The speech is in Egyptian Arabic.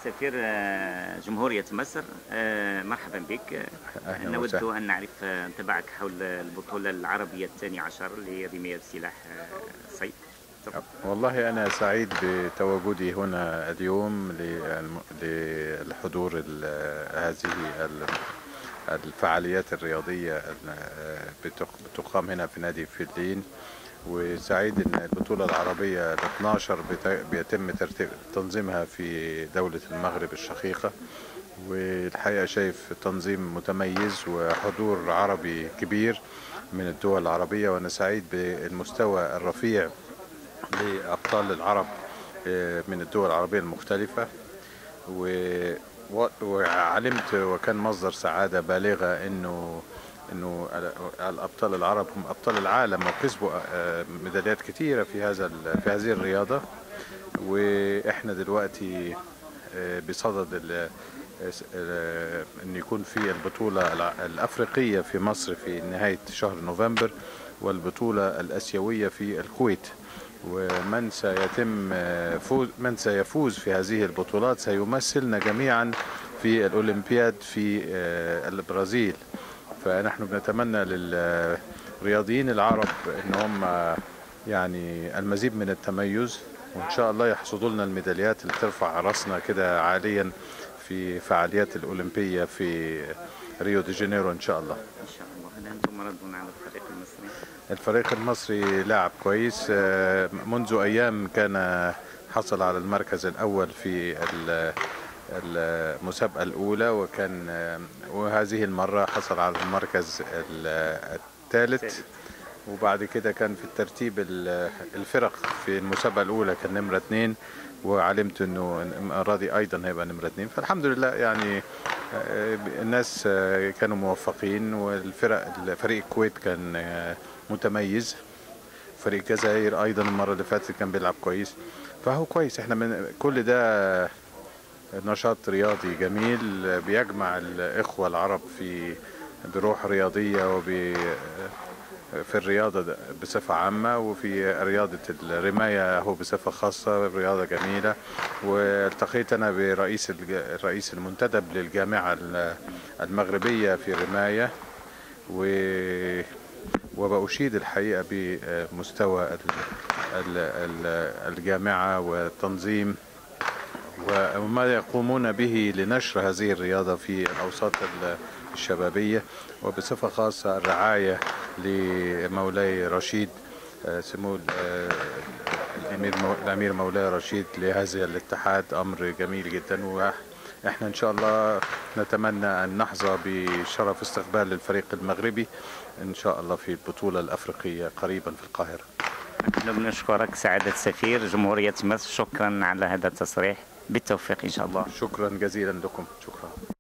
سفير آه، جمهورية مصر آه، مرحبا بك أهلا نود وسهلا. أن نعرف آه، انطباعك حول البطولة العربية الثانية عشر لرماية السلاح آه، صيد تفضل. والله أنا سعيد بتواجدي هنا اليوم للم- للحضور ال- هذه ال- الفعاليات الرياضية ال- بتق- بتقام هنا في نادي فيلين وسعيد ان البطولة العربية ال 12 بت- بيتم ترتيب تنظيمها في دولة المغرب الشقيقة والحقيقة شايف تنظيم متميز وحضور عربي كبير من الدول العربية وأنا سعيد بالمستوى الرفيع لأبطال العرب آه، من الدول العربية المختلفة و- و- وعلمت وكان مصدر سعادة بالغة إنه إنه ال- الأبطال العرب هم أبطال العالم وكسبوا آه، ميداليات كثيرة في هذا ال- في هذه الرياضة وإحنا دلوقتي آه، بصدد ال- آه، ان يكون في البطوله الع- الافريقيه في مصر في نهايه شهر نوفمبر والبطوله الاسيويه في الكويت ومن سيتم آه، فوز من سيفوز في هذه البطولات سيمثلنا جميعا في الاولمبياد في آه، البرازيل فنحن بنتمنى للرياضيين العرب ان هم يعني المزيد من التميز وان شاء الله يحصدوا لنا الميداليات اللي ترفع راسنا كده عاليا في فعاليات الاولمبيه في ريو دي جانيرو ان شاء الله إن شاء الله هل أنتم ردون على الفريق المصري؟ الفريق المصري لاعب كويس آه، منذ ايام كان حصل على المركز الاول في ال- المسابقه الاولى وكان آه، وهذه المره حصل على المركز ال- الثالث وبعد كده كان في الترتيب ال- الفرق في المسابقه الاولى كان نمره اثنين وعلمت انه المره دي ايضا هيبقى نمره اثنين فالحمد لله يعني آه، الناس آه، كانوا موفقين والفرق فريق الكويت كان آه، متميز فريق الجزائر ايضا المره اللي فاتت كان بيلعب كويس فهو كويس احنا من كل ده نشاط رياضي جميل بيجمع الاخوه العرب في بروح رياضيه وب في الرياضه بصفه عامه وفي رياضه الرمايه هو بصفه خاصه رياضه جميله والتقيت انا برئيس الج- الرئيس المنتدب للجامعه المغربيه في الرمايه و وبأشيد الحقيقة بمستوى ال- ال- ال- الجامعة والتنظيم وما يقومون به لنشر هذه الرياضة في الأوساط ال- الشبابية وبصفة خاصة الرعاية لمولاي رشيد آه، سمو ال- آه، الأمير مو- الأمير مولاي رشيد لهذا الاتحاد أمر جميل جدا وإحنا إن شاء الله نتمنى أن نحظى بشرف استقبال الفريق المغربي إن شاء الله في البطولة الأفريقية قريبا في القاهرة نحن بنشكرك سعادة سفير جمهورية مصر شكرا على هذا التصريح بالتوفيق إن شاء الله شكرا جزيلا لكم شكرا